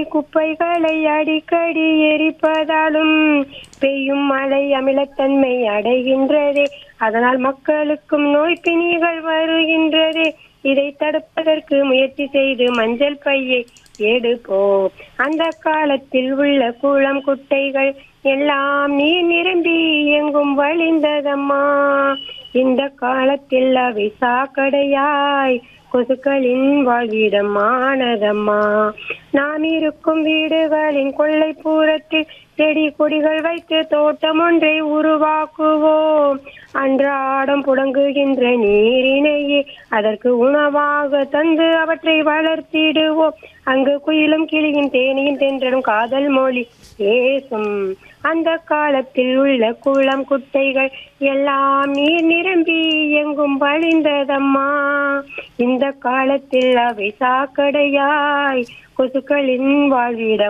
குப்பைகளை அடிக்கடி எரிப்பதாலும் பெய்யும் மழை அமிலத்தன்மை அடைகின்றதே அதனால் மக்களுக்கும் நோய் பிணிகள் வருகின்றதே இதை தடுப்பதற்கு முயற்சி செய்து மஞ்சள் பையை எடுப்போம் அந்த காலத்தில் உள்ள குளம் குட்டைகள் எல்லாம் நீர் நிரம்பி எங்கும் வழிந்ததம்மா இந்த காலத்தில் அவை சாக்கடையாய் கொசுக்களின் வாழ்விடமானதம்மா நாம் இருக்கும் வீடுகளின் கொள்ளைப்புறத்தில் செடி கொடிகள் வைத்து தோட்டம் ஒன்றை உருவாக்குவோம் அன்றாடம் புழங்குகின்ற நீரினையே அதற்கு உணவாக தந்து அவற்றை வளர்த்திடுவோம் அங்கு குயிலும் கிளியும் தேனியும் தென்றலும் காதல் மொழி பேசும் அந்த காலத்தில் உள்ள குளம் குட்டைகள் எல்லாம் நீர் நிரம்பி எங்கும் வழிந்ததம்மா இந்த காலத்தில் அவை சாக்கடையாய் கொசுக்களின் வாழ்விடம்